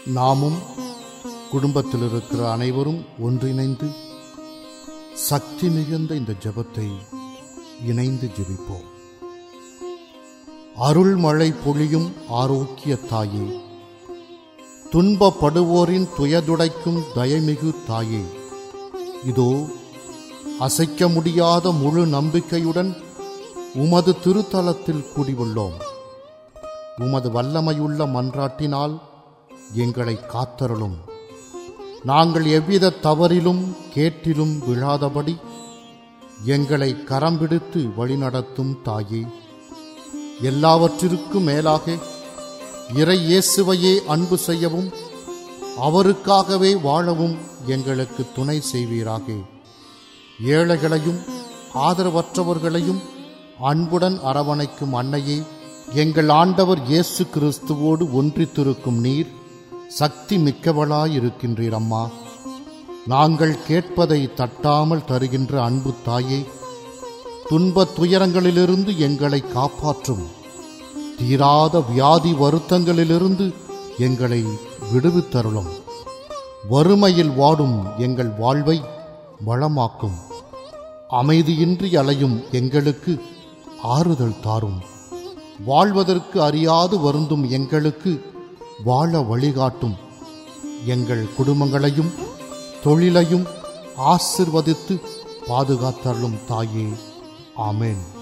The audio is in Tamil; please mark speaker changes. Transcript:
Speaker 1: நாமும் குடும்பத்தில் இருக்கிற அனைவரும் ஒன்றிணைந்து சக்தி மிகுந்த இந்த ஜெபத்தை இணைந்து ஜெபிப்போம் அருள்மழை பொழியும் ஆரோக்கிய தாயே துன்பப்படுவோரின் துயதுடைக்கும் தயமிகு தாயே இதோ அசைக்க முடியாத முழு நம்பிக்கையுடன் உமது திருத்தலத்தில் கூடியுள்ளோம் உமது வல்லமையுள்ள மன்றாட்டினால் எங்களை காத்தருளும் நாங்கள் எவ்வித தவறிலும் கேட்டிலும் விழாதபடி எங்களை கரம் பிடித்து வழிநடத்தும் தாயே எல்லாவற்றிற்கும் மேலாக இறை இயேசுவையே அன்பு செய்யவும் அவருக்காகவே வாழவும் எங்களுக்கு துணை செய்வீராக ஏழைகளையும் ஆதரவற்றவர்களையும் அன்புடன் அரவணைக்கும் அன்னையே எங்கள் ஆண்டவர் இயேசு கிறிஸ்துவோடு ஒன்றித்திருக்கும் நீர் சக்தி மிக்கவளாயிருக்கின்றீர் அம்மா நாங்கள் கேட்பதை தட்டாமல் தருகின்ற அன்பு தாயே துன்பத் துயரங்களிலிருந்து எங்களை காப்பாற்றும் தீராத வியாதி வருத்தங்களிலிருந்து எங்களை விடுவித்தருளும் வறுமையில் வாடும் எங்கள் வாழ்வை வளமாக்கும் அமைதியின்றி அலையும் எங்களுக்கு ஆறுதல் தாரும் வாழ்வதற்கு அறியாது வருந்தும் எங்களுக்கு வாழ வழிகாட்டும் எங்கள் குடும்பங்களையும் தொழிலையும் ஆசிர்வதித்து பாதுகாத்தருளும் தாயே ஆமென்